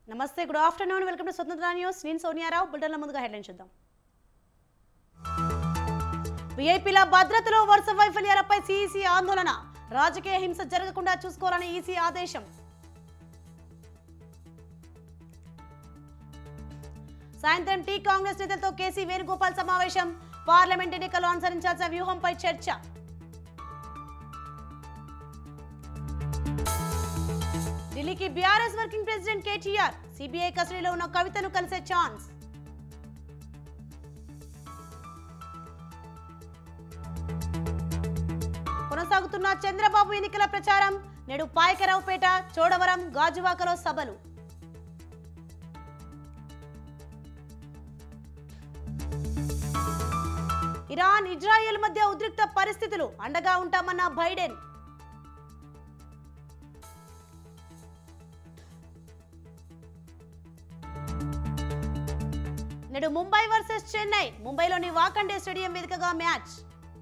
నమస్తే good afternoon welcome to Swatantra news నేను సోనియారావు బుల్టన్ల ముందుగా హెడ్లైన్ చూద్దాం విఐపీల భద్రతలో వరుస వైఫల్యాలపై సిఈసి ఆందోళన రాజకీయ హింస జరగకుండా చూసుకోవాలని ఈసీ ఆదేశం సాయంత్రం టీ కాంగ్రెస్ నేతలతో కేసీ వేణుగోపాల్ సమావేశం పార్లమెంట్ ఎన్నికల్లో అనుసరించాల్సిన వ్యూహంపై చర్చ ఢిల్లీకి BRS working president KTR CBI కస్టడీలో ఉన్న కవితను కలిసే ఛాన్స్ కొనసాగుతున్న చంద్రబాబు ఎన్నికల ప్రచారం నేడు పాయకరావుపేట చోడవరం గాజువాకలో సభలు ఇరాన్ ఇజ్రాయెల్ మధ్య ఉద్రిక్త పరిస్థితులు అండగా ఉంటామన్న బైడెన్ నేడు ముంబై వర్సెస్ చెన్నై ముంబైలోని వాకండే స్టేడియం వేదికగా మ్యాచ్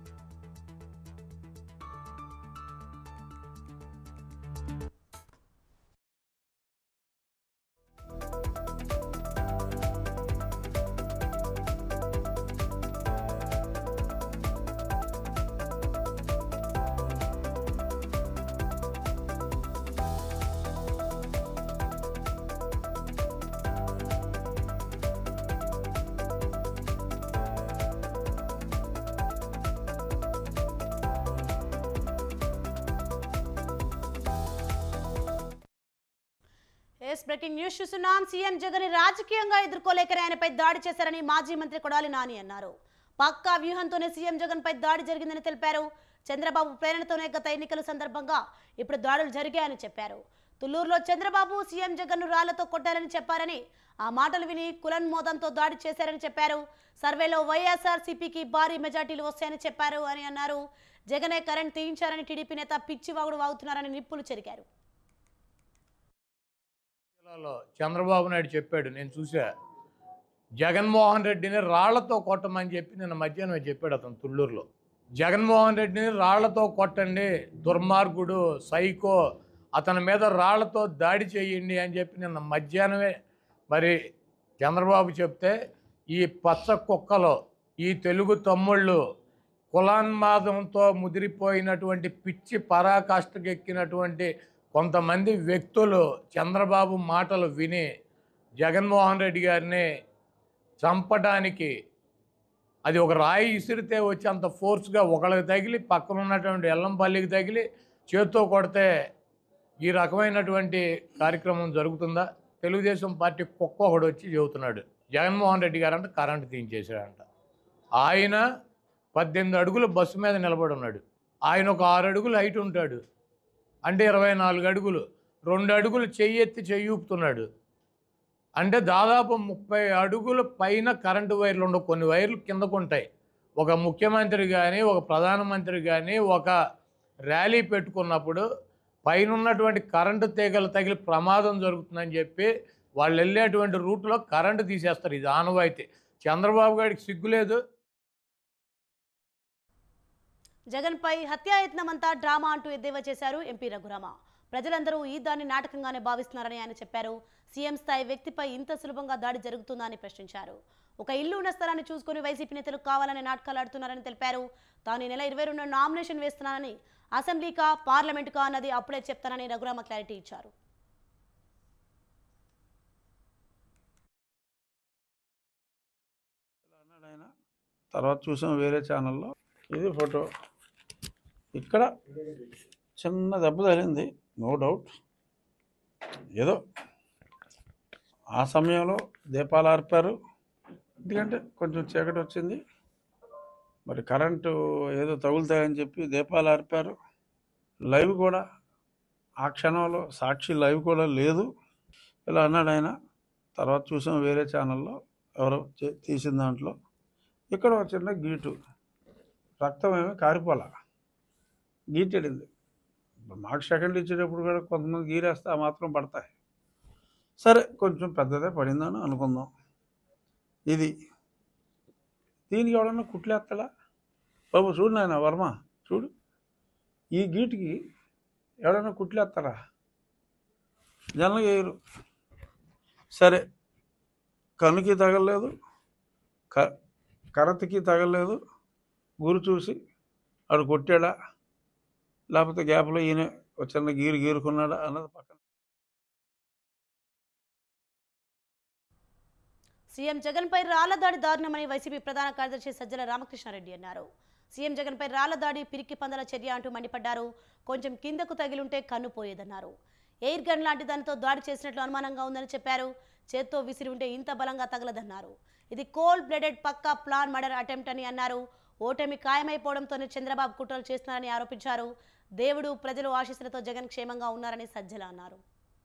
ఎస్ బ్రేకింగ్ న్యూస్ చూస్తున్నాం సీఎం జగన్ రాజకీయంగా ఎదుర్కోలేకనే ఆయనపై దాడి చేశారని మాజీ మంత్రి కొడాలి నాని అన్నారు పక్కా వ్యూహంతోనే సీఎం జగన్ పై దాడి జరిగిందని తెలిపారు చంద్రబాబు ప్రేరణతోనే గత ఎన్నికల సందర్భంగా ఇప్పుడు దాడులు జరిగాయని చెప్పారు తుళ్లూరులో చంద్రబాబు సీఎం జగన్ ను రాళ్లతో కొట్టారని చెప్పారని ఆ మాటలు విని కులన్ మోదంతో దాడి చేశారని చెప్పారు సర్వేలో వైఎస్ఆర్ సిపికి భారీ మెజార్టీలు వస్తాయని చెప్పారు అని అన్నారు జగనే కరెంట్ తీయించారని టీడీపీ నేత పిచ్చివాగుడు వాగుతున్నారని నిప్పులు చెరిగారు జిల్లాలో చంద్రబాబు నాయుడు చెప్పాడు నేను చూసా జగన్మోహన్ రెడ్డిని రాళ్లతో కొట్టమని చెప్పి నిన్న మధ్యాహ్నం చెప్పాడు అతను తుళ్ళూరులో జగన్మోహన్ రెడ్డిని రాళ్లతో కొట్టండి దుర్మార్గుడు సైకో అతని మీద రాళ్లతో దాడి చేయండి అని చెప్పి నిన్న మధ్యాహ్నమే మరి చంద్రబాబు చెప్తే ఈ పచ్చ కుక్కలో ఈ తెలుగు తమ్ముళ్ళు కులాన్మాదంతో ముదిరిపోయినటువంటి పిచ్చి పరాకాష్ఠకెక్కినటువంటి కొంతమంది వ్యక్తులు చంద్రబాబు మాటలు విని జగన్మోహన్ రెడ్డి గారిని చంపడానికి అది ఒక రాయి ఇసిరితే వచ్చి అంత ఫోర్స్గా ఒకళ్ళకి తగిలి పక్కన ఉన్నటువంటి ఎల్లంపల్లికి తగిలి చేత్తో కొడితే ఈ రకమైనటువంటి కార్యక్రమం జరుగుతుందా తెలుగుదేశం పార్టీ కుక్క ఒకడు వచ్చి చెబుతున్నాడు జగన్మోహన్ రెడ్డి గారు అంటే కరెంటు తీయించేశాడంట ఆయన పద్దెనిమిది అడుగులు బస్సు మీద నిలబడి ఉన్నాడు ఆయన ఒక ఆరు అడుగులు హైట్ ఉంటాడు అంటే ఇరవై నాలుగు అడుగులు రెండు అడుగులు చెయ్యెత్తి చెయ్యి ఊపుతున్నాడు అంటే దాదాపు ముప్పై అడుగుల పైన కరెంటు వైర్లు ఉండవు కొన్ని వైర్లు కిందకు ఉంటాయి ఒక ముఖ్యమంత్రి కానీ ఒక ప్రధానమంత్రి కానీ ఒక ర్యాలీ పెట్టుకున్నప్పుడు పైన ఉన్నటువంటి కరెంటు తీగలు తగిలి ప్రమాదం జరుగుతుందని చెప్పి వాళ్ళు వెళ్ళేటువంటి రూట్లో కరెంటు తీసేస్తారు ఇది ఆనవాయితీ చంద్రబాబు గారికి సిగ్గులేదు జగన్ పై హత్యాయత్నమంతా డ్రామా అంటూ ఎద్దేవా చేశారు ఎంపీ రఘురామ ప్రజలందరూ ఈ దాన్ని నాటకంగానే భావిస్తున్నారని ఆయన చెప్పారు సీఎం స్థాయి వ్యక్తిపై ఇంత సులభంగా దాడి జరుగుతుందా అని ప్రశ్నించారు ఒక ఇల్లు ఉన్న స్థలాన్ని చూసుకుని వైసీపీ నేతలు కావాలని నాటకాలు ఆడుతున్నారని తెలిపారు తాను ఈ నెల ఇరవై రెండు నామినేషన్ వేస్తున్నానని అసెంబ్లీకా పార్లమెంటుకా అన్నది అప్పుడే చెప్తానని రఘురామ క్లారిటీ ఇచ్చారు ఇలా అన్నాడు ఆయన తర్వాత చూసాం వేరే ఛానల్లో ఇది ఫోటో ఇక్కడ చిన్న దెబ్బ తగిలింది నో డౌట్ ఏదో ఆ సమయంలో దీపాలు ఆర్పారు ఎందుకంటే కొంచెం చీకటి వచ్చింది మరి కరెంటు ఏదో తగులుతాయని చెప్పి దీపాలు ఆర్పారు లైవ్ కూడా ఆ క్షణంలో సాక్షి లైవ్ కూడా లేదు ఇలా అన్నాడు ఆయన తర్వాత చూసాం వేరే ఛానల్లో ఎవరో చే- తీసిన దాంట్లో ఇక్కడ ఒక చిన్న గీటు రక్తం ఏమి కారిపోల గీటెడింది ఇప్పుడు మాకు సెకండ్ ఇచ్చేటప్పుడు కూడా కొంతమంది గీరేస్తే ఆ మాత్రం పడతాయి సరే కొంచెం పెద్దదే పడిందని అనుకుందాం ఇది దీనికి ఎవడన్నా కుట్లేస్తాడా బాబు చూడు నాయన వర్మ చూడు ఈ గీటుకి ఎవడన్నా కుట్లేస్తారా జనరల్గా వేయరు సరే కనుకి తగలలేదు క కరతికి తగలలేదు గురి చూసి ఆడు కొట్టాడా లేకపోతే గ్యాప్లో ఈయన ఒక చిన్న గీరు గీరుకున్నాడా అన్నది పక్కన సీఎం జగన్ పై రాళ్ల దాడి దారుణమని వైసీపీ ప్రధాన కార్యదర్శి సజ్జల రామకృష్ణారెడ్డి అన్నారు సీఎం జగన్ పై రాళ్ల దాడి పిరికి పందల చర్య అంటూ మండిపడ్డారు కొంచెం కిందకు తగిలుంటే కన్ను పోయేదన్నారు ఎయిర్ గన్ లాంటి దానితో దాడి చేసినట్లు అనుమానంగా ఉందని చెప్పారు చేత్తో విసిరి ఉంటే ఇంత బలంగా తగలదన్నారు ఇది కోల్డ్ బ్లడెడ్ పక్కా ప్లాన్ మర్డర్ అటెంప్ట్ అని అన్నారు ఓటమి ఖాయమైపోవడంతోనే చంద్రబాబు కుట్రలు చేస్తున్నారని ఆరోపించారు దేవుడు ప్రజలు ఆశీస్సులతో జగన్ క్షేమంగా ఉన్నారని సజ్జల అన్నారు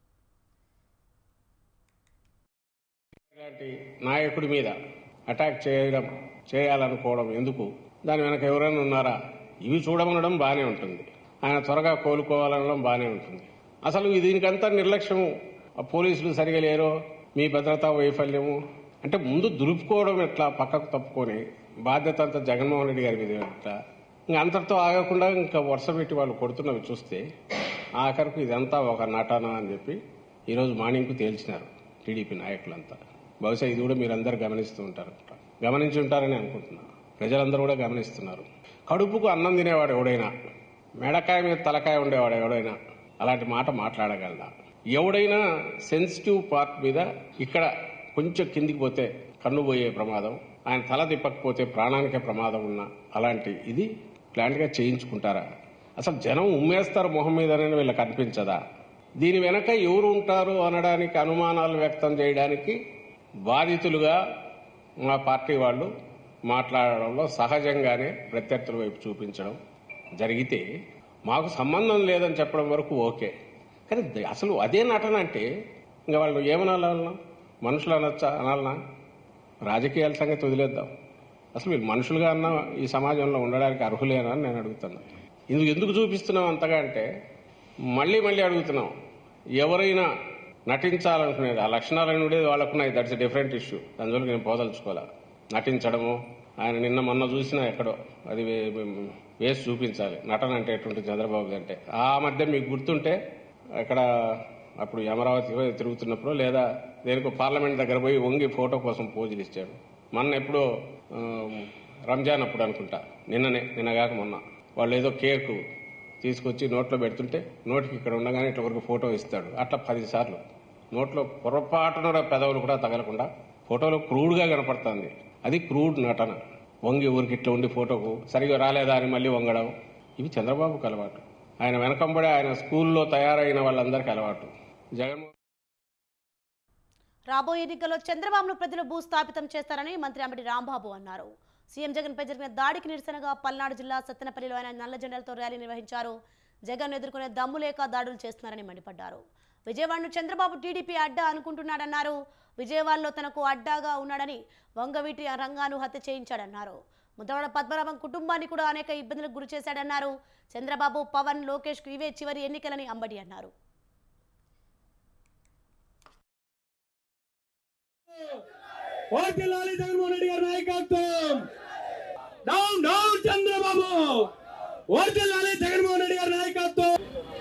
ఇలాంటి నాయకుడి మీద అటాక్ చేయడం చేయాలనుకోవడం ఎందుకు దాని వెనక ఎవరైనా ఉన్నారా ఇవి చూడమనడం బాగానే ఉంటుంది ఆయన త్వరగా కోలుకోవాలనడం బాగానే ఉంటుంది అసలు దీనికంతా నిర్లక్ష్యము ఆ పోలీసులు సరిగా లేరో మీ భద్రతా వైఫల్యము అంటే ముందు దులుపుకోవడం ఎట్లా పక్కకు తప్పుకొని బాధ్యత అంతా జగన్మోహన్ రెడ్డి గారి మీద ఎట్లా ఇంకా అంతటితో ఆగకుండా ఇంకా వరుస పెట్టి వాళ్ళు కొడుతున్నవి చూస్తే ఆఖరికి ఇదంతా ఒక నటన అని చెప్పి ఈరోజు మార్నింగ్కు తేల్చినారు టీడీపీ నాయకులంతా బహుశా ఇది కూడా మీరందరూ గమనిస్తూ ఉంటారు గమనించి ఉంటారని అనుకుంటున్నా ప్రజలందరూ కూడా గమనిస్తున్నారు కడుపుకు అన్నం తినేవాడు ఎవడైనా మెడకాయ మీద తలకాయ ఉండేవాడు ఎవడైనా అలాంటి మాట మాట్లాడగలదా ఎవడైనా సెన్సిటివ్ పార్ట్ మీద ఇక్కడ కొంచెం కిందికి పోతే కన్ను పోయే ప్రమాదం ఆయన తల తిప్పకపోతే ప్రాణానికే ప్రమాదం ఉన్న అలాంటి ఇది ప్లాంట్గా చేయించుకుంటారా అసలు జనం ఉమ్మేస్తారు మొహం మీదనే వీళ్ళకి అనిపించదా దీని వెనక ఎవరు ఉంటారు అనడానికి అనుమానాలు వ్యక్తం చేయడానికి బాధితులుగా మా పార్టీ వాళ్ళు మాట్లాడడంలో సహజంగానే ప్రత్యర్థుల వైపు చూపించడం జరిగితే మాకు సంబంధం లేదని చెప్పడం వరకు ఓకే కానీ ద- అసలు అదే నటన అంటే ఇంకా వాళ్ళు ఏమనాలన్నా మనుషులు అనొచ్చా అనాలనా రాజకీయాల సంగతి వదిలేద్దాం అసలు వీళ్ళు మనుషులుగా అన్న ఈ సమాజంలో ఉండడానికి అర్హులేనా అని నేను అడుగుతున్నా ఇందుకు ఎందుకు చూపిస్తున్నాం అంతగా అంటే మళ్ళీ మళ్ళీ అడుగుతున్నాం ఎవరైనా నటించాలనుకునేది ఆ లక్షణాలు ఉండేది వాళ్ళకున్నాయి దట్స్ డిఫరెంట్ ఇష్యూ అందువల్ల నేను పోదలుచుకోలే నటించడము ఆయన నిన్న మొన్న చూసినా ఎక్కడో అది వే- వే- వేసి చూపించాలి నటన అంటే ఎటువంటి చంద్రబాబు అంటే ఆ మధ్య మీకు గుర్తుంటే అక్కడ అప్పుడు అమరావతి పోయి తిరుగుతున్నప్పుడు లేదా దేనికో పార్లమెంట్ దగ్గర పోయి వంగి ఫోటో కోసం పోజులు ఇచ్చాడు మొన్న ఎప్పుడో ఆ, రంజాన్ అప్పుడు అనుకుంటా నిన్ననే నిన్నగాక మొన్న వాళ్ళు ఏదో కేకు తీసుకొచ్చి నోట్లో పెడుతుంటే నోటికి ఇక్కడ ఉండగానే ఇట్లా వరకు ఫోటో ఇస్తాడు అట్లా పది సార్లు నోట్లో పొరపాటున కూడా పెదవులు కూడా తగలకుండా ఫోటోలో క్రూడ్గా కనపడుతుంది అది క్రూడ్ నటన వంగి ఊరికి ఇట్లా ఉండి ఫోటోకు సరిగా రాలేదా అని మళ్ళీ వంగడం ఇవి చంద్రబాబుకు అలవాటు ఆయన వెనకంబడే ఆయన స్కూల్లో తయారైన వాళ్ళందరికీ అలవాటు జగన్మోహన్ రాబోయే ఎన్నికల్లో చంద్రబాబును ప్రజలు భూస్థాపితం చేస్తారని మంత్రి అంబటి రాంబాబు అన్నారు సీఎం జగన్ పై జరిగిన దాడికి నిరసనగా పల్నాడు జిల్లా సత్తెనపల్లిలో ఆయన నల్ల జెండాలతో ర్యాలీ నిర్వహించారు జగన్ ఎదుర్కొనే దమ్ము లేక దాడులు చేస్తున్నారని మండిపడ్డారు విజయవాడను చంద్రబాబు టీడీపీ అడ్డా అనుకుంటున్నాడన్నారు విజయవాడలో తనకు అడ్డాగా ఉన్నాడని వంగవీటి రంగాను హత్య చేయించాడన్నారు ముద్దవాడ పద్మనాభం కుటుంబాన్ని కూడా అనేక ఇబ్బందులకు గురి చేశాడన్నారు చంద్రబాబు పవన్ లోకేష్కు ఇవే చివరి ఎన్నికలని అంబడి అన్నారు వర్ధిల్లాలి జగన్మోహన్ రెడ్డి గారి నాయకత్వం డౌన్ డౌన్ చంద్రబాబు వర్ధిల్లాలి జగన్మోహన్ రెడ్డి గారి నాయకత్వం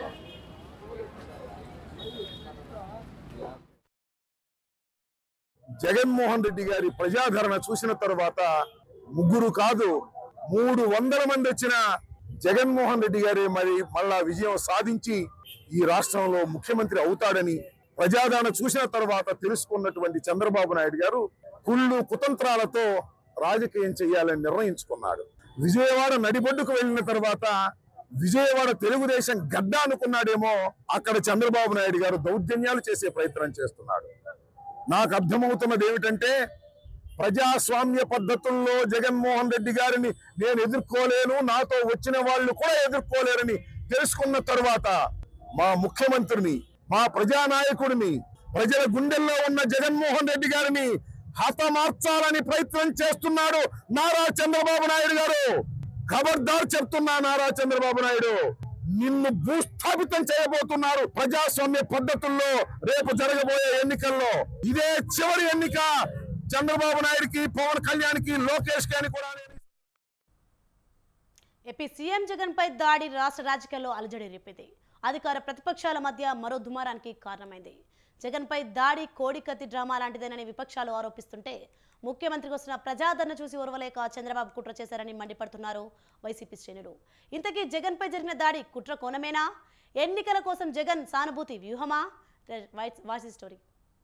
జగన్మోహన్ రెడ్డి గారి ప్రజాదరణ చూసిన తర్వాత ముగ్గురు కాదు మూడు వందల మంది వచ్చిన జగన్మోహన్ రెడ్డి గారే మరి మళ్ళా విజయం సాధించి ఈ రాష్ట్రంలో ముఖ్యమంత్రి అవుతాడని ప్రజాదరణ చూసిన తర్వాత తెలుసుకున్నటువంటి చంద్రబాబు నాయుడు గారు కుళ్ళు కుతంత్రాలతో రాజకీయం చేయాలని నిర్ణయించుకున్నాడు విజయవాడ నడిబొడ్డుకు వెళ్ళిన తర్వాత విజయవాడ తెలుగుదేశం గడ్డ అనుకున్నాడేమో అక్కడ చంద్రబాబు నాయుడు గారు దౌర్జన్యాలు చేసే ప్రయత్నం చేస్తున్నాడు నాకు అర్థమవుతున్నది ఏమిటంటే ప్రజాస్వామ్య పద్ధతుల్లో జగన్మోహన్ రెడ్డి గారిని నేను ఎదుర్కోలేను నాతో వచ్చిన వాళ్ళు కూడా ఎదుర్కోలేరని తెలుసుకున్న తరువాత మా ముఖ్యమంత్రిని మా ప్రజానాయకుడిని ప్రజల గుండెల్లో ఉన్న జగన్మోహన్ రెడ్డి గారిని హతమార్చాలని ప్రయత్నం చేస్తున్నాడు నారా చంద్రబాబు నాయుడు గారు ఖబర్దార్ చెప్తున్నా నారా చంద్రబాబు నాయుడు నిన్ను భూస్థాపితం చేయబోతున్నారు ప్రజాస్వామ్య పద్ధతుల్లో రేపు జరగబోయే ఎన్నికల్లో ఇదే చివరి ఎన్నిక చంద్రబాబు నాయుడుకి పవన్ కళ్యాణ్కి లోకేష్ కి అని కూడా నేను ఏపీ సీఎం జగన్ పై దాడి రాష్ట్ర రాజకీయాల్లో అలజడి రేపింది అధికార ప్రతిపక్షాల మధ్య మరో దుమారానికి కారణమైంది జగన్పై దాడి కోడికత్తి డ్రామా లాంటిదేనని విపక్షాలు ఆరోపిస్తుంటే ముఖ్యమంత్రికి వస్తున్న ప్రజాదరణ చూసి ఓర్వలేక చంద్రబాబు కుట్ర చేశారని మండిపడుతున్నారు వైసీపీ శ్రేణులు ఇంతకీ జగన్పై జరిగిన దాడి కుట్ర కోణమేనా ఎన్నికల కోసం జగన్ సానుభూతి వ్యూహమా వాయిస్ స్టోరీ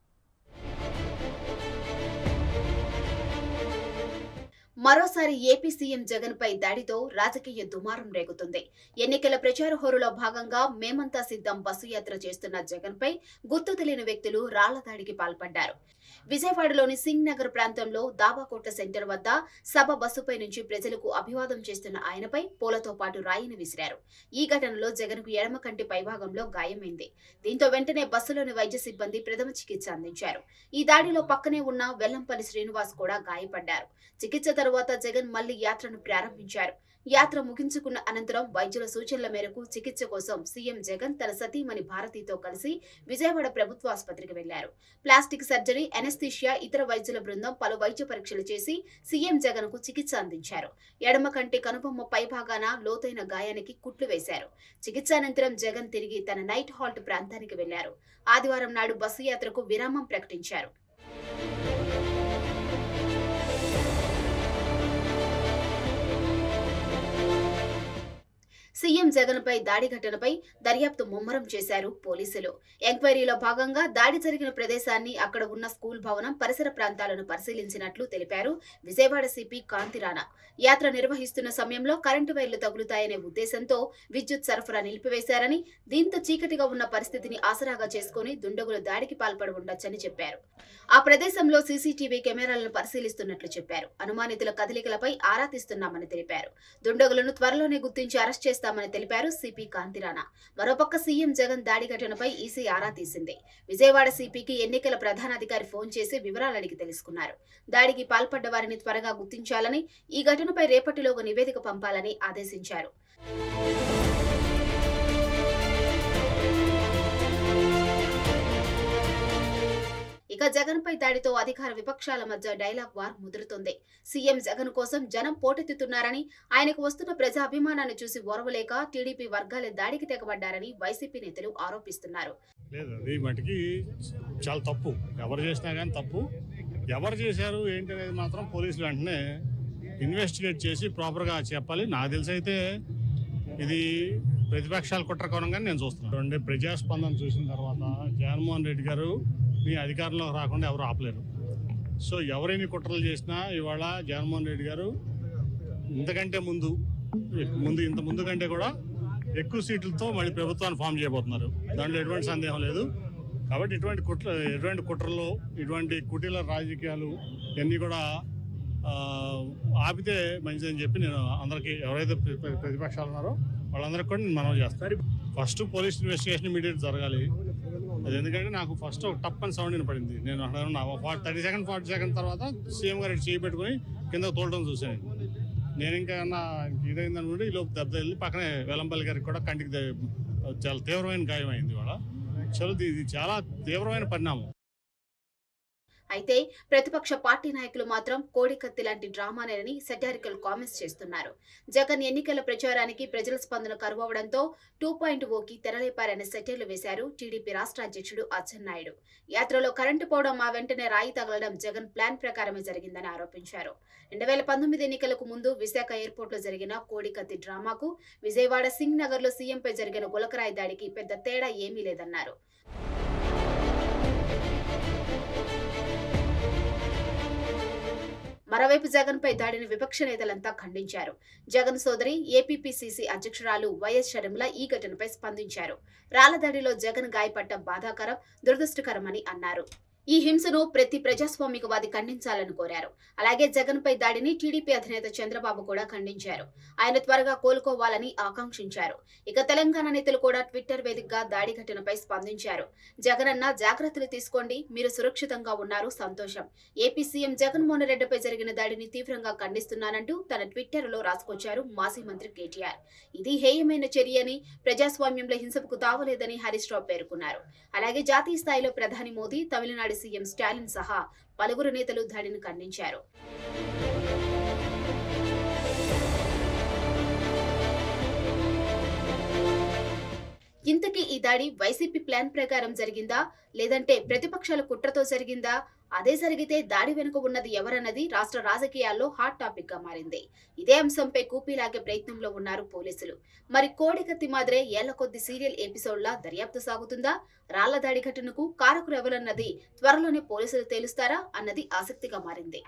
మరోసారి ఏపీ సీఎం జగన్ పై దాడితో రాజకీయ దుమారం రేగుతుంది ఎన్నికల ప్రచార హోరులో భాగంగా మేమంతా సిద్ధం బస్సు యాత్ర చేస్తున్న జగన్ పై గుర్తు తెలియని వ్యక్తులు రాళ్ల దాడికి పాల్పడ్డారు విజయవాడలోని సింగ్ నగర్ ప్రాంతంలో దాబాకోట సెంటర్ వద్ద సభ బస్సుపై నుంచి ప్రజలకు అభివాదం చేస్తున్న ఆయనపై పూలతో పాటు రాయిని విసిరారు ఈ ఘటనలో జగన్ కు ఎడమ కంటి పైభాగంలో గాయమైంది దీంతో వెంటనే బస్సులోని వైద్య సిబ్బంది ప్రథమ చికిత్స అందించారు ఈ దాడిలో పక్కనే ఉన్న వెల్లంపల్లి శ్రీనివాస్ కూడా గాయపడ్డారు చికిత్స తరువాత జగన్ మళ్లీ యాత్రను ప్రారంభించారు యాత్ర ముగించుకున్న అనంతరం వైద్యుల సూచనల మేరకు చికిత్స కోసం సీఎం జగన్ తన సతీమణి భారతితో కలిసి విజయవాడ ప్రభుత్వ ఆసుపత్రికి వెళ్లారు ప్లాస్టిక్ సర్జరీ ఎనస్థీషియా ఇతర వైద్యుల బృందం పలు వైద్య పరీక్షలు చేసి సీఎం జగన్ కు చికిత్స అందించారు ఎడమ కంటి కనుబొమ్మ పైభాగాన లోతైన గాయానికి కుట్లు వేశారు చికిత్స అనంతరం జగన్ తిరిగి తన నైట్ హాల్ట్ ప్రాంతానికి వెళ్లారు ఆదివారం నాడు బస్సు యాత్రకు విరామం ప్రకటించారు సీఎం జగన్ పై దాడి ఘటనపై దర్యాప్తు ముమ్మరం చేశారు పోలీసులు ఎంక్వైరీలో భాగంగా దాడి జరిగిన ప్రదేశాన్ని అక్కడ ఉన్న స్కూల్ భవనం పరిసర ప్రాంతాలను పరిశీలించినట్లు తెలిపారు విజయవాడ సిపి కాంతిరాణ యాత్ర నిర్వహిస్తున్న సమయంలో కరెంటు వైర్లు తగులుతాయనే ఉద్దేశంతో విద్యుత్ సరఫరా నిలిపివేశారని దీంతో చీకటిగా ఉన్న పరిస్థితిని ఆసరాగా చేసుకుని దుండగులు దాడికి పాల్పడి ఉండొచ్చని చెప్పారు ఆ ప్రదేశంలో సీసీటీవీ కెమెరాలను పరిశీలిస్తున్నట్లు చెప్పారు అనుమానితుల కదలికలపై ఆరా తీస్తున్నామని తెలిపారు దుండగులను త్వరలోనే గుర్తించి అరెస్ట్ చేస్తామని తెలిపారు సిపి కాంతిరాణ మరోపక్క సీఎం జగన్ దాడి ఘటనపై ఈసీ ఆరా తీసింది విజయవాడ సిపికి ఎన్నికల ప్రధానాధికారి ఫోన్ చేసి వివరాలు అడిగి తెలుసుకున్నారు దాడికి పాల్పడ్డ వారిని త్వరగా గుర్తించాలని ఈ ఘటనపై రేపటిలోగా నివేదిక పంపాలని ఆదేశించారు ఇక జగన్ పై దాడితో అధికార విపక్షాల మధ్య డైలాగ్ వార్ ముదురుతుంది సీఎం జగన్ కోసం జనం పోటెత్తుతున్నారని ఆయనకు వస్తున్న ప్రజా అభిమానాన్ని చూసి ఓర్వలేక టీడీపీ వర్గాలే దాడికి తెగబడ్డారని వైసీపీ నేతలు ఆరోపిస్తున్నారు లేదు అది మటుకి చాలా తప్పు ఎవరు చేసినా కానీ తప్పు ఎవరు చేశారు ఏంటి అనేది మాత్రం పోలీసులు వెంటనే ఇన్వెస్టిగేట్ చేసి ప్రాపర్గా చెప్పాలి నాకు తెలిసి అయితే ఇది ప్రతిపక్షాల కుట్ర కోణంగా నేను చూస్తున్నాను అంటే ప్రజాస్పందన చూసిన తర్వాత జగన్మోహన్ రెడ్డి గారు మీ అధికారంలోకి రాకుండా ఎవరు ఆపలేరు సో ఎవరైనా కుట్రలు చేసినా ఇవాళ జగన్మోహన్ రెడ్డి గారు ఇంతకంటే ముందు ముందు ఇంత ముందు కంటే కూడా ఎక్కువ సీట్లతో మళ్ళీ ప్రభుత్వాన్ని ఫామ్ చేయబోతున్నారు దాంట్లో ఎటువంటి సందేహం లేదు కాబట్టి ఇటువంటి కుట్ర ఎటువంటి కుట్రలు ఇటువంటి కుటీల రాజకీయాలు ఇవన్నీ కూడా ఆ, ఆపితే మంచిదని చెప్పి నేను అందరికీ ఎవరైతే ప్ర- ప్ర- ప్రతిపక్షాలు ఉన్నారో వాళ్ళందరికీ కూడా నేను మనవి చేస్తాను ఫస్ట్ పోలీస్ ఇన్వెస్టిగేషన్ ఇమీడియట్ జరగాలి అది ఎందుకంటే నాకు ఫస్ట్ ఒక టప్ అని సౌండ్ వినపడింది నేను అక్కడ థర్టీ సెకండ్ ఫార్టీ సెకండ్ తర్వాత సీఎం గారు ఇటు చేయి పెట్టుకొని కింద తోలడం చూశాను నేను ఇంకా ఏమన్నా ఇదైంది అనుకుంటే ఈ లోపు దెబ్బ వెళ్ళి పక్కనే వెలంపల్లి గారికి కూడా కంటికి దే- చాలా తీవ్రమైన గాయం అయింది ఇవాళ చలో ఇది ఇది చాలా తీవ్రమైన పరిణామం అయితే ప్రతిపక్ష పార్టీ నాయకులు మాత్రం కోడికత్తి లాంటి డ్రామానేనని సెటారికల్ కామెంట్స్ చేస్తున్నారు జగన్ ఎన్నికల ప్రచారానికి ప్రజల స్పందన కరువవడంతో టూ పాయింట్ ఓకి తెరలేపారని సెటైర్లు వేశారు టీడీపీ రాష్ట్ర అధ్యక్షుడు అచ్చెన్నాయుడు యాత్రలో కరెంటు పోవడం ఆ వెంటనే రాయి తగలడం జగన్ ప్లాన్ ప్రకారమే జరిగిందని ఆరోపించారు రెండు వేల పంతొమ్మిది ఎన్నికలకు ముందు విశాఖ ఎయిర్పోర్ట్లో జరిగిన కోడికత్తి డ్రామాకు విజయవాడ సింగ్ నగర్లో సీఎంపై జరిగిన గులకరాయి దాడికి పెద్ద తేడా ఏమీ లేదన్నారు మరోవైపు జగన్ పై దాడిని విపక్ష నేతలంతా ఖండించారు జగన్ సోదరి ఏపీపీసీసీ అధ్యక్షురాలు వైఎస్ షర్మిల ఈ ఘటనపై స్పందించారు రాళ్ల దాడిలో జగన్ గాయపడ్డం బాధాకరం దురదృష్టకరమని అన్నారు ఈ హింసను ప్రతి ప్రజాస్వామికవాది ఖండించాలని కోరారు అలాగే జగన్ పై దాడిని టీడీపీ అధినేత చంద్రబాబు కూడా ఖండించారు ఆయన త్వరగా కోలుకోవాలని ఆకాంక్షించారు ఇక తెలంగాణ నేతలు కూడా ట్విట్టర్ వేదికగా దాడి ఘటనపై స్పందించారు జగనన్న జాగ్రత్తలు తీసుకోండి మీరు సురక్షితంగా ఉన్నారు సంతోషం ఏపీ సీఎం జగన్మోహన్ రెడ్డిపై జరిగిన దాడిని తీవ్రంగా ఖండిస్తున్నానంటూ తన ట్విట్టర్లో రాసుకొచ్చారు మాజీ మంత్రి కేటీఆర్ ఇది హేయమైన చర్య అని ప్రజాస్వామ్యంలో హింసకు తావలేదని హరీష్ రావు పేర్కొన్నారు అలాగే జాతీయ స్థాయిలో ప్రధాని మోదీ తమిళనాడు సీఎం స్టాలిన్ సహా పలువురు నేతలు దాడిని ఖండించారు ఇంతకీ ఈ దాడి వైసీపీ ప్లాన్ ప్రకారం జరిగిందా లేదంటే ప్రతిపక్షాల కుట్రతో జరిగిందా అదే జరిగితే దాడి వెనుక ఉన్నది ఎవరన్నది రాష్ట్ర రాజకీయాల్లో హాట్ టాపిక్ గా మారింది ఇదే అంశంపై కూపీలాగే ప్రయత్నంలో ఉన్నారు పోలీసులు మరి కోడికత్తి మాదిరే ఏళ్ల కొద్ది సీరియల్ ఎపిసోడ్లా దర్యాప్తు సాగుతుందా రాళ్ల దాడి ఘటనకు కారకులు ఎవరన్నది త్వరలోనే పోలీసులు తేలుస్తారా అన్నది ఆసక్తిగా మారింది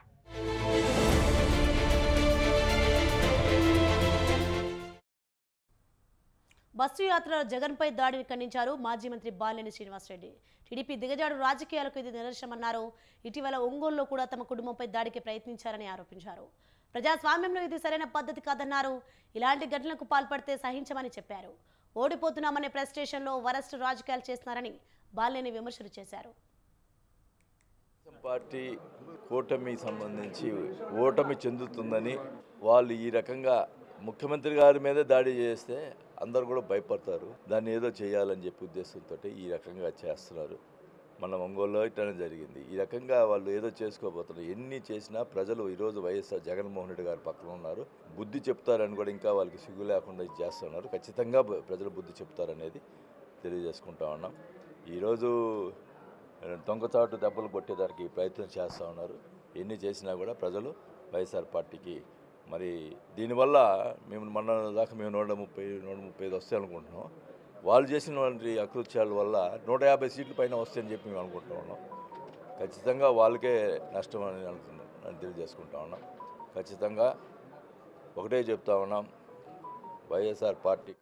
బస్సు యాత్రలో జగన్పై దాడిని ఖండించారు మాజీ మంత్రి బాలినేని శ్రీనివాసరెడ్డి టీడీపీ దిగజాడు రాజకీయాలకు ఇది నిదర్శనమన్నారు ఇటీవల ఒంగోలులో కూడా తమ కుటుంబంపై దాడికి ప్రయత్నించారని ఆరోపించారు ప్రజాస్వామ్యంలో ఇది సరైన పద్ధతి కాదన్నారు ఇలాంటి ఘటనలకు పాల్పడితే సహించమని చెప్పారు ఓడిపోతున్నామనే ప్రెస్ స్టేషన్లో వరస్ట్ రాజకీయాలు చేస్తున్నారని బాలినేని విమర్శలు చేశారు తెలుగుదేశం పార్టీ కూటమి సంబంధించి ఓటమి చెందుతుందని వాళ్ళు ఈ రకంగా ముఖ్యమంత్రి గారి మీదే దాడి చేస్తే అందరు కూడా భయపడతారు దాన్ని ఏదో చేయాలని చెప్పి ఉద్దేశంతో ఈ రకంగా చేస్తున్నారు మన ఒంగోలులో ఇట్లనే జరిగింది ఈ రకంగా వాళ్ళు ఏదో చేసుకోబోతున్నారు ఎన్ని చేసినా ప్రజలు ఈరోజు వైఎస్ఆర్ జగన్మోహన్ రెడ్డి గారి పక్కన ఉన్నారు బుద్ధి చెప్తారని కూడా ఇంకా వాళ్ళకి సిగ్గు లేకుండా ఇది చేస్తున్నారు ఖచ్చితంగా బ- ప్రజలు బుద్ధి చెప్తారనేది తెలియజేసుకుంటా ఉన్నాం ఈరోజు దొంగచాటు దెబ్బలు కొట్టేదానికి ప్రయత్నం చేస్తూ ఉన్నారు ఎన్ని చేసినా కూడా ప్రజలు వైఎస్ఆర్ పార్టీకి మరి దీనివల్ల మేము మొన్న దాకా మేము నూట ముప్పై నూట ముప్పై ఐదు వస్తాయి అనుకుంటున్నాం వాళ్ళు చేసినటువంటి అకృత్యాల వల్ల నూట యాభై సీట్ల పైన వస్తాయని చెప్పి మేము అనుకుంటా ఉన్నాం ఖచ్చితంగా వాళ్ళకే నష్టం అని అనుకున్నాం అని తెలియజేసుకుంటా ఉన్నాం ఖచ్చితంగా ఒకటే చెప్తా ఉన్నాం వైఎస్ఆర్ పార్టీ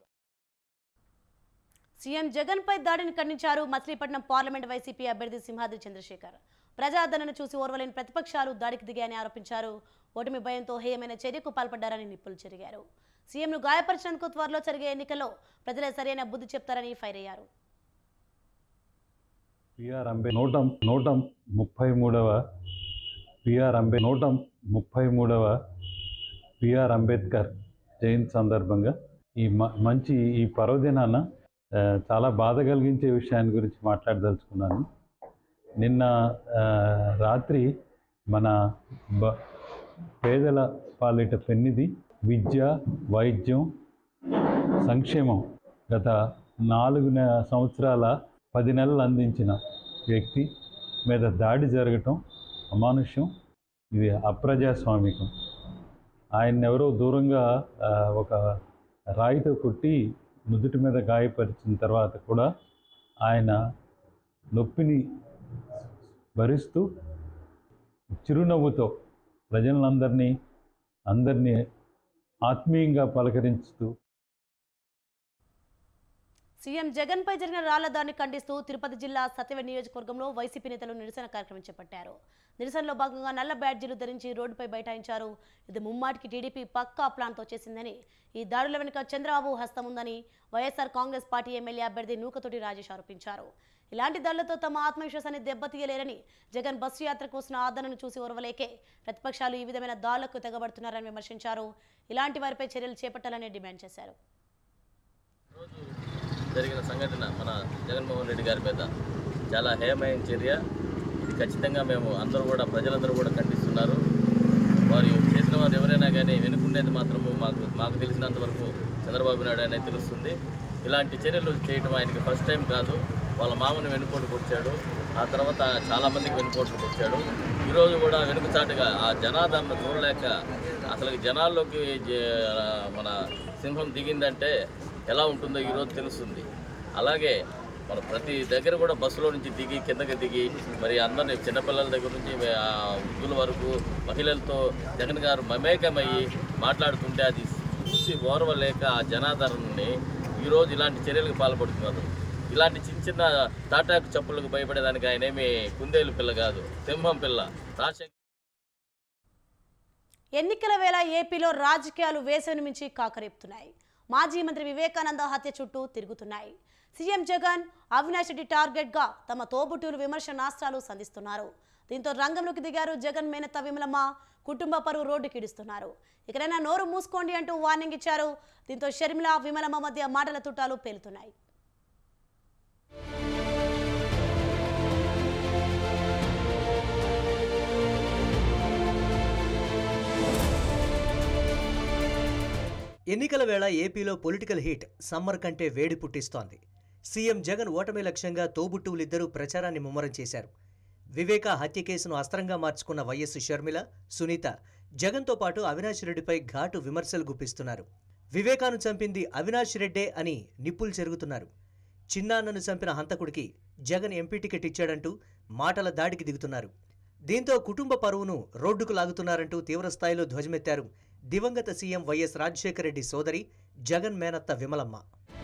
సీఎం జగన్ పై దాడిని ఖండించారు మచిలీపట్నం పార్లమెంట్ వైసీపీ అభ్యర్థి సింహాద్రి చంద్రశేఖర్ ప్రజాదరణను చూసి ఓర్వలేని ప్రతిపక్షాలు దాడికి దిగాయని ఆరోపించారు ఓటమి భయంతో హేయమైన చర్యకు పాల్పడ్డారని నిప్పులు చెరిగారు సీఎంను గాయపరిచినందుకు త్వరలో జరిగే ఎన్నికల్లో ప్రజలే సరైన బుద్ధి చెప్తారని ఫైర్ అయ్యారు పిఆర్ అంబే నూట నూట ముప్పై మూడవ పిఆర్ అంబే నూట ముప్పై మూడవ పిఆర్ అంబేద్కర్ జయంతి సందర్భంగా ఈ మ- మంచి ఈ పర్వదినాన ఆ, చాలా బాధ కలిగించే విషయాన్ని గురించి మాట్లాడదలుచుకున్నాను నిన్న ఆ, రాత్రి మన బ పేదల పాలిట పెన్నిది విద్య వైద్యం సంక్షేమం గత నాలుగు నె- సంవత్సరాల పది నెలలు అందించిన వ్యక్తి మీద దాడి జరగటం అమానుష్యం ఇది అప్రజాస్వామికం ఆయన ఎవరో దూరంగా ఆ, ఒక రాయితో కొట్టి నుదుటి మీద గాయపరిచిన తర్వాత కూడా ఆయన నొప్పిని భరిస్తూ చిరునవ్వుతో ప్రజలందరినీ అందరినీ ఆత్మీయంగా పలకరించుతూ సీఎం జగన్ పై జరిగిన రాళ్ల దాడిని ఖండిస్తూ తిరుపతి జిల్లా సత్యవ నియోజకవర్గంలో వైసీపీ నేతలు నిరసన కార్యక్రమం చేపట్టారు నిరసనలో భాగంగా నల్ల బ్యాడ్జీలు ధరించి రోడ్డుపై బైఠాయించారు ఇది ముమ్మాటికి టీడీపీ పక్కా ప్లాన్తో చేసిందని ఈ దాడుల వెనుక చంద్రబాబు హస్తం ఉందని వైఎస్ఆర్ కాంగ్రెస్ పార్టీ ఎమ్మెల్యే అభ్యర్థి నూకతోటి రాజేష్ ఆరోపించారు ఇలాంటి దాడులతో తమ ఆత్మవిశ్వాసాన్ని దెబ్బతీయలేరని జగన్ బస్సు యాత్రకు వస్తున్న ఆదరణను చూసి ఓర్వలేకే ప్రతిపక్షాలు ఈ విధమైన దాడులకు తెగబడుతున్నారని విమర్శించారు ఇలాంటి వారిపై చర్యలు చేపట్టాలని డిమాండ్ చేశారు జరిగిన సంఘటన మన జగన్మోహన్ రెడ్డి గారి మీద చాలా హేయమైన చర్య ఇది ఖచ్చితంగా మేము అందరూ కూడా ప్రజలందరూ కూడా ఖండిస్తున్నారు వారు చేసిన వారు ఎవరైనా కానీ వెనుకుండేది మాత్రము మాకు మాకు తెలిసినంత వరకు చంద్రబాబు నాయుడు అనేది తెలుస్తుంది ఇలాంటి చర్యలు చేయడం ఆయనకి ఫస్ట్ టైం కాదు వాళ్ళ మామని వెనుకోటు కొట్టాడు ఆ తర్వాత చాలామందికి వెనుకోటు కొట్టాడు ఈరోజు కూడా వెనుకచాటుగా ఆ జనాదరణ చూడలేక అసలు జనాల్లోకి జ- మన సింహం దిగిందంటే ఎలా ఉంటుందో ఈరోజు తెలుస్తుంది అలాగే మన ప్రతి దగ్గర కూడా బస్సులో నుంచి దిగి కిందకి దిగి మరి అందరిని చిన్నపిల్లల దగ్గర నుంచి ఆ వృద్ధుల వరకు మహిళలతో జగన్ గారు మమేకమయ్యి మాట్లాడుతుంటే అది చూసి ఓర్వలేక ఆ జనాదరణని ఈరోజు ఇలాంటి చర్యలకు పాల్పడుతున్నారు ఇలాంటి చిన్న చిన్న తాటాకు చెప్పులకు భయపడేదానికి ఆయన ఏమి కుందేలు పిల్ల కాదు సింహం పిల్ల రాజశేఖర్ ఎన్నికల వేళ ఏపీలో రాజకీయాలు వేసవిని మించి కాకరేపుతున్నాయి మాజీ మంత్రి వివేకానంద హత్య చుట్టూ తిరుగుతున్నాయి సీఎం జగన్ అవినాష్ రెడ్డి టార్గెట్గా తమ తోబుట్టువులు విమర్శనాస్త్రాలు సంధిస్తున్నారు దీంతో రంగంలోకి దిగారు జగన్ మేనత్త విమలమ్మ కుటుంబ పరువు రోడ్డుకిడుస్తున్నారు ఇకనైనా నోరు మూసుకోండి అంటూ వార్నింగ్ ఇచ్చారు దీంతో షర్మిల విమలమ్మ మధ్య మాటల తుటాలు పేలుతున్నాయి ఎన్నికల వేళ ఏపీలో పొలిటికల్ హీట్ సమ్మర్ కంటే వేడి పుట్టిస్తోంది సీఎం జగన్ ఓటమి లక్ష్యంగా తోబుట్టువులిద్దరూ ప్రచారాన్ని ముమ్మరం చేశారు వివేక హత్య కేసును అస్త్రంగా మార్చుకున్న వైఎస్ షర్మిల సునీత జగన్తో పాటు అవినాష్ రెడ్డిపై ఘాటు విమర్శలు గుప్పిస్తున్నారు వివేకాను చంపింది అవినాష్ రెడ్డే అని నిప్పులు చెరుగుతున్నారు చిన్నాన్నను చంపిన హంతకుడికి జగన్ ఎంపీ టికెట్ ఇచ్చాడంటూ మాటల దాడికి దిగుతున్నారు దీంతో కుటుంబ పరువును రోడ్డుకు లాగుతున్నారంటూ తీవ్రస్థాయిలో ధ్వజమెత్తారు దివంగత సీఎం వైఎస్ రాజశేఖర రెడ్డి సోదరి జగన్ మేనత్త విమలమ్మ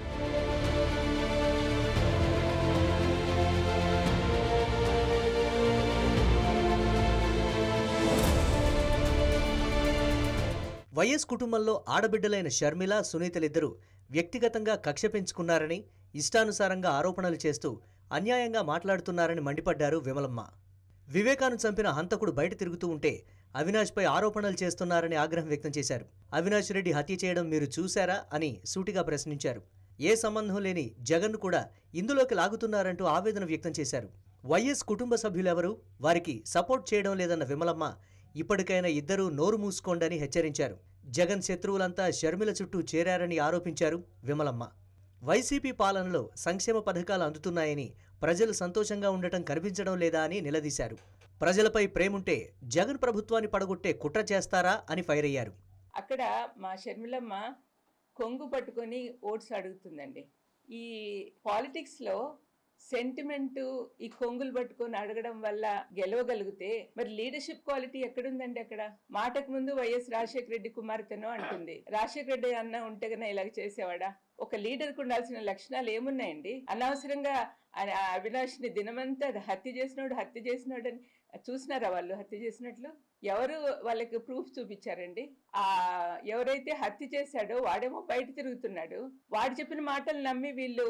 వైఎస్ కుటుంబంలో ఆడబిడ్డలైన షర్మిల సునీతలిద్దరూ వ్యక్తిగతంగా కక్ష పెంచుకున్నారని ఇష్టానుసారంగా ఆరోపణలు చేస్తూ అన్యాయంగా మాట్లాడుతున్నారని మండిపడ్డారు విమలమ్మ వివేకాను చంపిన హంతకుడు బయట తిరుగుతూ ఉంటే అవినాష్పై ఆరోపణలు చేస్తున్నారని ఆగ్రహం వ్యక్తం చేశారు అవినాష్ రెడ్డి హత్య చేయడం మీరు చూశారా అని సూటిగా ప్రశ్నించారు ఏ సంబంధం లేని జగన్ కూడా ఇందులోకి లాగుతున్నారంటూ ఆవేదన వ్యక్తం చేశారు వైఎస్ కుటుంబ సభ్యులెవరూ వారికి సపోర్ట్ చేయడం లేదన్న విమలమ్మ ఇప్పటికైనా ఇద్దరూ నోరు మూసుకోండని హెచ్చరించారు జగన్ శత్రువులంతా షర్మిల చుట్టూ చేరారని ఆరోపించారు విమలమ్మ వైసీపీ పాలనలో సంక్షేమ పథకాలు అందుతున్నాయని ప్రజలు సంతోషంగా ఉండటం కనిపించడం లేదా అని నిలదీశారు ప్రజలపై ప్రేముంటే జగన్ ప్రభుత్వాన్ని పడగొట్టే కుట్ర చేస్తారా అని ఫైర్ అయ్యారు అక్కడ మా షర్మిలమ్మ కొంగు పట్టుకొని ఓట్స్ అడుగుతుందండి ఈ పాలిటిక్స్లో సెంటిమెంట్ ఈ కొంగులు పట్టుకొని అడగడం వల్ల గెలవగలిగితే మరి లీడర్షిప్ క్వాలిటీ ఎక్కడుందండి అక్కడ మాటకు ముందు వైఎస్ రాజశేఖర రెడ్డి కుమార్తెనో అంటుంది రాజశేఖర రెడ్డి అన్న ఉంటే కన్నా ఇలాగ చేసేవాడా ఒక లీడర్కి ఉండాల్సిన లక్షణాలు ఏమున్నాయండి అనవసరంగా ఆ- ఆ అవినాష్ని దినమంతా హత్య చేసినోడు హత్య చేసినోడు అని చూసినారా వాళ్ళు హత్య చేసినట్లు ఎవరు వాళ్ళకి ప్రూఫ్ చూపించారండి ఆ ఎవరైతే హత్య చేశాడో వాడేమో బయట తిరుగుతున్నాడు వాడు చెప్పిన మాటలు నమ్మి వీళ్ళు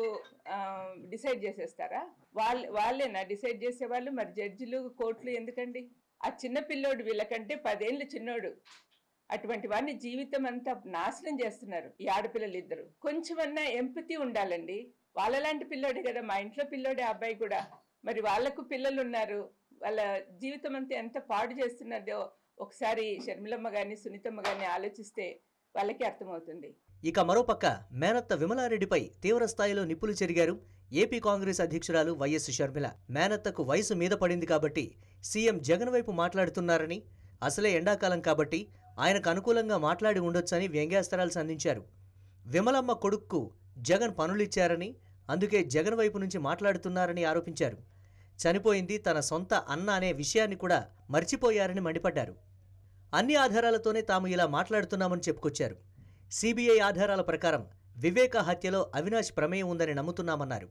డిసైడ్ చేసేస్తారా వాళ్ళు వాళ్ళేనా డిసైడ్ చేసేవాళ్ళు మరి జడ్జిలు కోర్టులు ఎందుకండి ఆ చిన్న పిల్లోడు వీళ్ళకంటే పదేళ్ళు చిన్నోడు అటువంటి వాడిని జీవితం అంతా నాశనం చేస్తున్నారు ఈ ఆడపిల్లలు ఇద్దరు కొంచెమన్నా ఎంపతి ఉండాలండి వాళ్ళలాంటి పిల్లోడే కదా మా ఇంట్లో పిల్లోడే ఆ అబ్బాయి కూడా మరి వాళ్ళకు పిల్లలు ఉన్నారు వాళ్ళ జీవితం అంతా ఎంత పాడు చేస్తున్నదో ఒకసారి షర్మిలమ్మ గాని సునీతమ్మ గాని ఆలోచిస్తే వాళ్ళకి అర్థమవుతుంది ఇక మరోపక్క మేనత్త విమలారెడ్డిపై తీవ్రస్థాయిలో నిప్పులు చెరిగారు ఏపీ కాంగ్రెస్ అధ్యక్షురాలు వైఎస్ షర్మిల మేనత్తకు వయసు మీద పడింది కాబట్టి సీఎం జగన్ వైపు మాట్లాడుతున్నారని అసలే ఎండాకాలం కాబట్టి ఆయనకు అనుకూలంగా మాట్లాడి ఉండొచ్చని వ్యంగ్యాస్త్రాలు సంధించారు విమలమ్మ కొడుక్కు జగన్ పనులిచ్చారని అందుకే జగన్ వైపు నుంచి మాట్లాడుతున్నారని ఆరోపించారు చనిపోయింది తన సొంత అన్న అనే విషయాన్ని కూడా మర్చిపోయారని మండిపడ్డారు అన్ని ఆధారాలతోనే తాము ఇలా మాట్లాడుతున్నామని చెప్పుకొచ్చారు సిబిఐ ఆధారాల ప్రకారం వివేక హత్యలో అవినాష్ ప్రమేయం ఉందని నమ్ముతున్నామన్నారు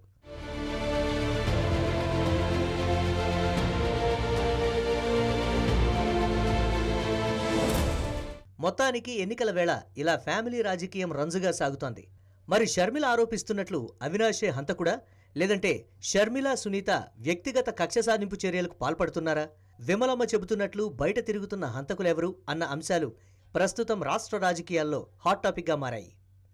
మొత్తానికి ఎన్నికల వేళ ఇలా ఫ్యామిలీ రాజకీయం రంజుగా సాగుతోంది మరి షర్మిల ఆరోపిస్తున్నట్లు అవినాషే హంతకుడా లేదంటే షర్మిల సునీత వ్యక్తిగత కక్ష సాధింపు చర్యలకు పాల్పడుతున్నారా విమలమ్మ చెబుతున్నట్లు బయట తిరుగుతున్న హంతకులెవరు అన్న అంశాలు ప్రస్తుతం రాష్ట్ర రాజకీయాల్లో హాట్ టాపిక్గా మారాయి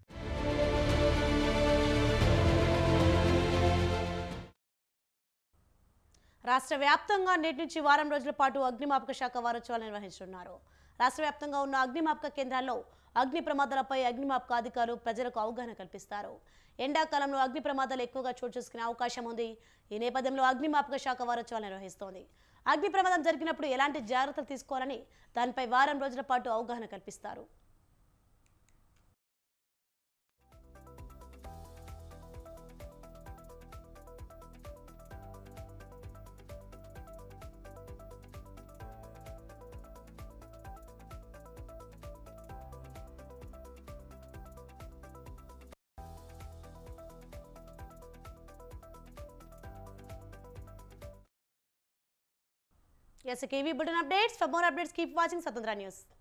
రాష్ట్ర వ్యాప్తంగా నేటి నుంచి వారం రోజుల పాటు అగ్నిమాపక శాఖ వారోత్సవాలు నిర్వహించనున్నారు రాష్ట్ర వ్యాప్తంగా ఉన్న అగ్నిమాపక కేంద్రాల్లో అగ్ని ప్రమాదాలపై అగ్నిమాపక అధికారులు ప్రజలకు అవగాహన కల్పిస్తారు ఎండాకాలంలో అగ్ని ప్రమాదాలు ఎక్కువగా చోటు చేసుకునే అవకాశం ఉంది ఈ నేపథ్యంలో అగ్నిమాపక శాఖ వారోత్సవాలు నిర్వహిస్తోంది అగ్ని ప్రమాదం జరిగినప్పుడు ఎలాంటి జాగ్రత్తలు తీసుకోవాలని దానిపై వారం రోజుల పాటు అవగాహన కల్పిస్తారు Yes, KV Bulletin updates. For more updates, keep watching Satandra News.